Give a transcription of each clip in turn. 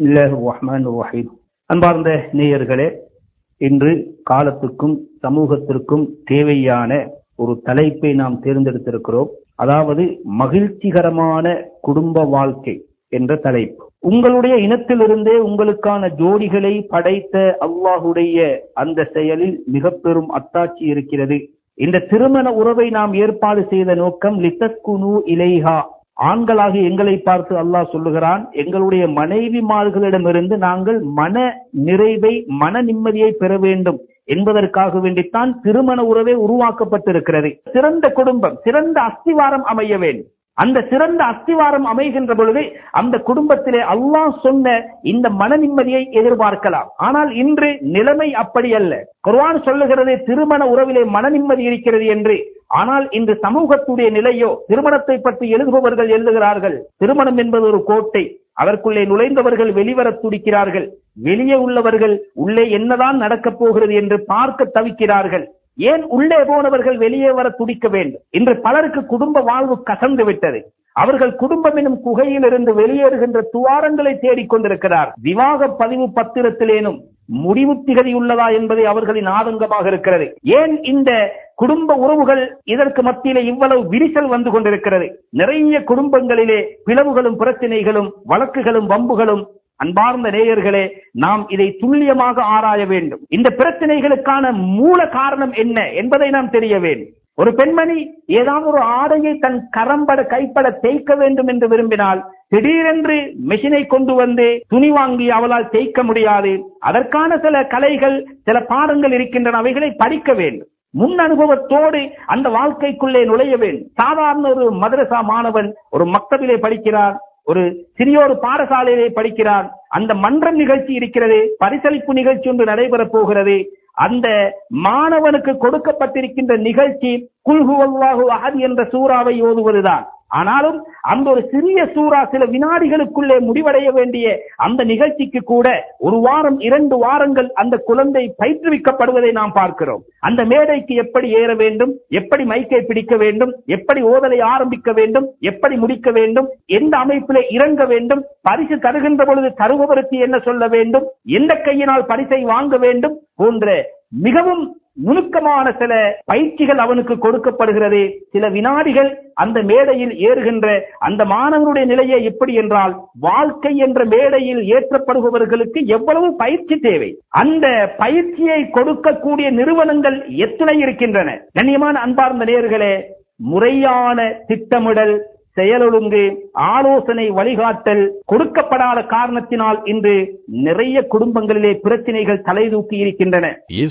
பிஸ்மில்லாஹ் ரஹ்மான் ரஹீம் அன்பார்ந்த நேயர்களே இன்று காலத்துக்கும் சமூகத்திற்கும் தேவையான ஒரு தலைப்பை நாம் தேர்ந்தெடுத்திருக்கிறோம் அதாவது மகிழ்ச்சிகரமான குடும்ப வாழ்க்கை என்ற தலைப்பு உங்களுடைய இனத்திலிருந்தே உங்களுக்கான ஜோடிகளை படைத்த அல்லாஹுடைய அந்த செயலில் மிக பெரும் அத்தாட்சி இருக்கிறது இந்த திருமண உறவை நாம் ஏற்பாடு செய்த நோக்கம் லித்தஸ்குனு இலைஹா ஆண்களாகி எங்களை பார்த்து அல்லாஹ் சொல்லுகிறான் எங்களுடைய மனைவிமார்களிடமிருந்து நாங்கள் மன நிறைவை மன நிம்மதியை பெற வேண்டும் என்பதற்காக வேண்டித்தான் திருமண உறவே உருவாக்கப்பட்டிருக்கிறது சிறந்த குடும்பம் சிறந்த அஸ்திவாரம் அமைய வேண்டும் அந்த சிறந்த அஸ்திவாரம் அமைகின்ற பொழுது அந்த குடும்பத்திலே அல்லாஹ் சொன்ன இந்த மன நிம்மதியை எதிர்பார்க்கலாம் ஆனால் இன்று நிலைமை அப்படி அல்ல குர்ஆன் சொல்லுகிறது திருமண உறவிலே மன நிம்மதி இருக்கிறது என்று ஆனால் இன்று சமூகத்துடைய நிலையோ திருமணத்தை பற்றி எழுதுபவர்கள் எழுதுகிறார்கள் திருமணம் என்பது ஒரு கோட்டை அதற்குள்ளே நுழைந்தவர்கள் வெளிவர துடிக்கிறார்கள் வெளியே உள்ளவர்கள் உள்ளே என்னதான் நடக்கப் போகிறது என்று பார்க்க தவிக்கிறார்கள் ஏன் உள்ளே போனவர்கள் வெளியே வர துடிக்க வேண்டும் இன்று பலருக்கு குடும்ப வாழ்வு கசந்து விட்டது அவர்கள் குடும்பம் எனும் குகையில் இருந்து வெளியேறுகின்ற துவாரங்களை தேடிக்கொண்டிருக்கிறார் விவாக பதிவு பத்திரத்திலேனும் முடிவு திகதி உள்ளதா என்பதை அவர்களின் ஆதங்கமாக இருக்கிறது ஏன் இந்த குடும்ப உறவுகள் இதற்கு மத்தியிலே இவ்வளவு விரிசல் வந்து கொண்டிருக்கிறது நிறைய குடும்பங்களிலே பிளவுகளும் பிரச்சனைகளும் வழக்குகளும் வம்புகளும் அன்பார்ந்த நேயர்களே நாம் இதை துல்லியமாக ஆராய வேண்டும் இந்த பிரச்சனைகளுக்கான மூல காரணம் என்ன என்பதை நாம் தெரிய வேண்டும் ஒரு பெண்மணி ஏதாவது ஒரு ஆடையை தன் கரம்பட கைப்பட தேய்க்க வேண்டும் என்று விரும்பினால் திடீரென்று மெஷினை கொண்டு வந்து துணி வாங்கி அவளால் தேய்க்க முடியாது அதற்கான சில கலைகள் சில பாடங்கள் இருக்கின்றன அவைகளை படிக்க வேண்டும் முன் அனுபவத்தோடு அந்த வாழ்க்கைக்குள்ளே நுழைய வேண்டும் சாதாரண ஒரு மதரசா மாணவன் ஒரு மக்தபிலே படிக்கிறார் ஒரு சிறியோரு பாடசாலையிலே படிக்கிறார் அந்த மன்றம் நிகழ்ச்சி இருக்கிறது பரிசளிப்பு நிகழ்ச்சி ஒன்று நடைபெறப் போகிறது அந்த மாணவனுக்கு கொடுக்கப்பட்டிருக்கின்ற நிகழ்ச்சி குல்ஹுவல்லாஹு அஹத் என்ற சூறாவை ஓதுவதுதான் ஆனாலும் அந்த ஒரு சிறிய சூறா சில வினாடிகளுக்குள்ளே முடிவடைய வேண்டிய அந்த நிகழ்ச்சிக்கு கூட ஒரு வாரம் இரண்டு வாரங்கள் அந்த குழந்தை பயிற்றுவிக்கப்படுவதை நாம் பார்க்கிறோம் அந்த மேடைக்கு எப்படி ஏற வேண்டும் எப்படி மைக்கை பிடிக்க வேண்டும் எப்படி ஓதலை ஆரம்பிக்க வேண்டும் எப்படி முடிக்க வேண்டும் எந்த அமைப்பிலே இறங்க வேண்டும் பரிசு தருகின்ற பொழுது தருபவருக்கு என்ன சொல்ல வேண்டும் எந்த கையினால் பரிசை வாங்க வேண்டும் போன்ற மிகவும் நுணுக்கமான சில பயிற்சிகள் அவனுக்கு கொடுக்கப்படுகிறது சில வினாடிகள் அந்த மேடையில் ஏறுகின்ற அந்த மாணவனுடைய நிலையை எப்படி என்றால் வாழ்க்கை என்ற மேடையில் ஏற்றப்படுபவர்களுக்கு எவ்வளவு பயிற்சி தேவை அந்த பயிற்சியை கொடுக்கக்கூடிய நிறுவனங்கள் எத்தனை இருக்கின்றன கண்ணியமான அன்பார்ந்த நேர்களே முறையான திட்டமிடல் செயலொழுங்கு ஆலோசனை வழிகாட்டல் கொடுக்கப்படாத காரணத்தினால் இன்று நிறைய குடும்பங்களிலே பிரச்சனைகள் தலை தூக்கி இருக்கின்றன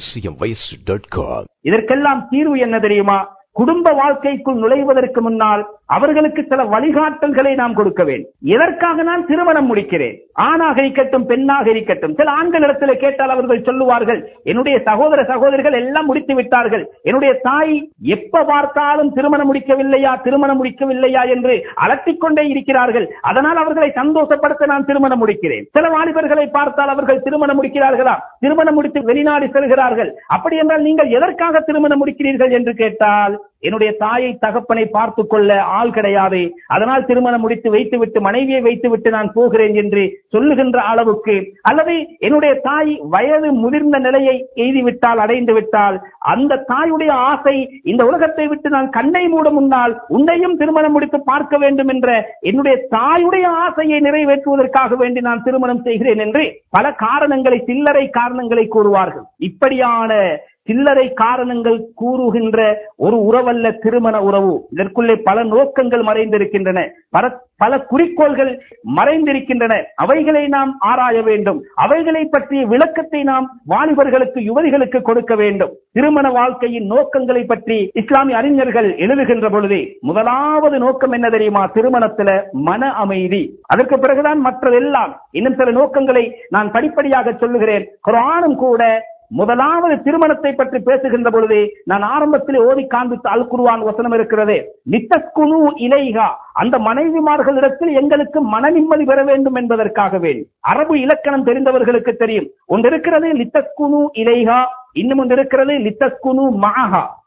acmvoice.com இதற்கெல்லாம் தீர்வு என்ன தெரியுமா குடும்ப வாழ்க்கைக்குள் நுழைவதற்கு முன்னால் அவர்களுக்கு சில வழிகாட்டல்களை நாம் கொடுக்க வேண்டும் எதற்காக நான் திருமணம் முடிக்கிறேன் ஆணாக இருக்கட்டும் பெண்ணாக இருக்கட்டும் சில ஆண்களிடத்தில் கேட்டால் அவர்கள் சொல்லுவார்கள் என்னுடைய சகோதர சகோதரிகள் எல்லாம் முடித்து விட்டார்கள் என்னுடைய தாய் எப்ப பார்த்தாலும் திருமணம் முடிக்கவில்லையா திருமணம் முடிக்கவில்லையா என்று அலட்டிக் கொண்டே இருக்கிறார்கள் அதனால் அவர்களை சந்தோஷப்படுத்த நான் திருமணம் முடிக்கிறேன் சில வாலிபர்களை பார்த்தால் அவர்கள் திருமணம் முடிக்கிறார்களா திருமணம் முடித்து வெளிநாடு செல்கிறார்கள் அப்படி என்றால் நீங்கள் எதற்காக திருமணம் முடிக்கிறீர்கள் என்று கேட்டால் என்னுடைய தாயை தகப்பனை பார்த்துக் கொள்ள ஆள் கிடையாது அதனால் திருமணம் முடித்து வைத்துவிட்டு மனைவியை வைத்துவிட்டு நான் போகிறேன் என்று சொல்லுகின்ற அளவுக்கு அல்லது என்னுடைய தாய் வயது முதிர்ந்த நிலையை எய்திவிட்டால் அடைந்து விட்டால் அந்த தாயுடைய ஆசை இந்த உலகத்தை விட்டு நான் கண்ணை மூட முன்னால் உன்னையும் திருமணம் முடித்து பார்க்க வேண்டும் என்ற என்னுடைய தாயுடைய ஆசையை நிறைவேற்றுவதற்காக வேண்டி நான் திருமணம் செய்கிறேன் என்று பல காரணங்களை சில்லறை காரணங்களை கூறுவார்கள் இப்படியான சில்லறை காரணங்கள் கூறுகின்ற ஒரு உறவல்ல திருமண உறவு இதற்குள்ளே பல நோக்கங்கள் மறைந்திருக்கின்றன பல பல குறிக்கோள்கள் மறைந்திருக்கின்றன அவைகளை நாம் ஆராய வேண்டும் அவைகளை பற்றிய விளக்கத்தை நாம் வாலிபர்களுக்கு யுவதிகளுக்கு கொடுக்க வேண்டும் திருமண வாழ்க்கையின் நோக்கங்களை பற்றி இஸ்லாமிய அறிஞர்கள் எழுதுகின்ற பொழுது முதலாவது நோக்கம் என்ன தெரியுமா திருமணத்துல மன அமைதி அதற்கு பிறகுதான் மற்றதெல்லாம் இன்னும் சில நோக்கங்களை நான் படிப்படியாக சொல்லுகிறேன் குரானும் கூட முதலாவது திருமணத்தை பற்றி பேசுகின்ற பொழுது நான் ஆரம்பத்தில் ஓதி காண்பித்த அல் குருவான் வசனம் இருக்கிறது நித்தஸ்குனு இலைகா அந்த மனைவிமார்களிடத்தில் எங்களுக்கு மன நிம்மதி பெற வேண்டும் என்பதற்காக வேண்டும் அரபு இலக்கணம் தெரிந்தவர்களுக்கு தெரியும் ஒன்று இருக்கிறது லித்தஸ்குனு இலைகா இன்னும் ஒன்று இருக்கிறது லித்தஸ்குனு மகா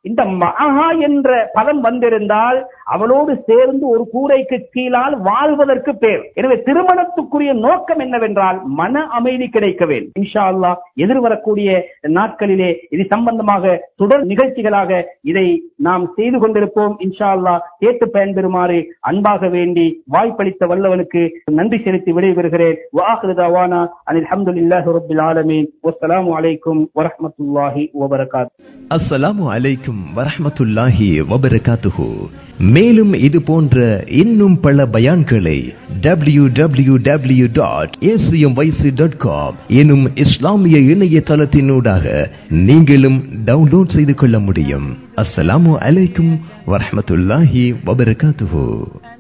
இந்த மகா என்ற பதம் வந்திருந்தால் அவளோடு சேர்ந்து ஒரு கூரைக்கு கீழால் வாழ்வதற்கு பேர் எனவே திருமணத்துக்குரிய நோக்கம் என்னவென்றால் மன அமைதி கிடைக்க வேண்டும் இன்ஷா அல்லாஹ் எதிர்வரக்கூடிய நாட்களிலே இது சம்பந்தமாக தொடர் நிகழ்ச்சிகளாக இதை நாம் செய்து கொண்டிருப்போம் இன்ஷா அல்லாஹ் கேட்டு பயன்பெறுமாறு அன்பாக வேண்டி வாய்ப்பளித்த வல்லவனுக்கு நன்றி செலுத்தி விடைபெறுகிறேன் வாஹிரு தவானா அனில் அல்ஹம்துலில்லாஹி ரப்பில் ஆலமீன் வஸ்ஸலாமு அலைக்கும் வரஹ்மத்துல்லாஹி வபரகாத் அஸ்ஸலாமு அலைக்கும் வரஹ்மத்துல்லாஹி வபரகாத்துஹு மேலும் இது போன்ற இன்னும் பல பயான்களை W W W dot dot com எனும் இஸ்லாமிய இணையதளத்தினூடாக நீங்களும் டவுன்லோட் செய்து கொள்ள முடியும் அஸ்ஸலாமு அலைக்கும் வரஹ்மத்துல்லாஹி வபரகாத்துஹு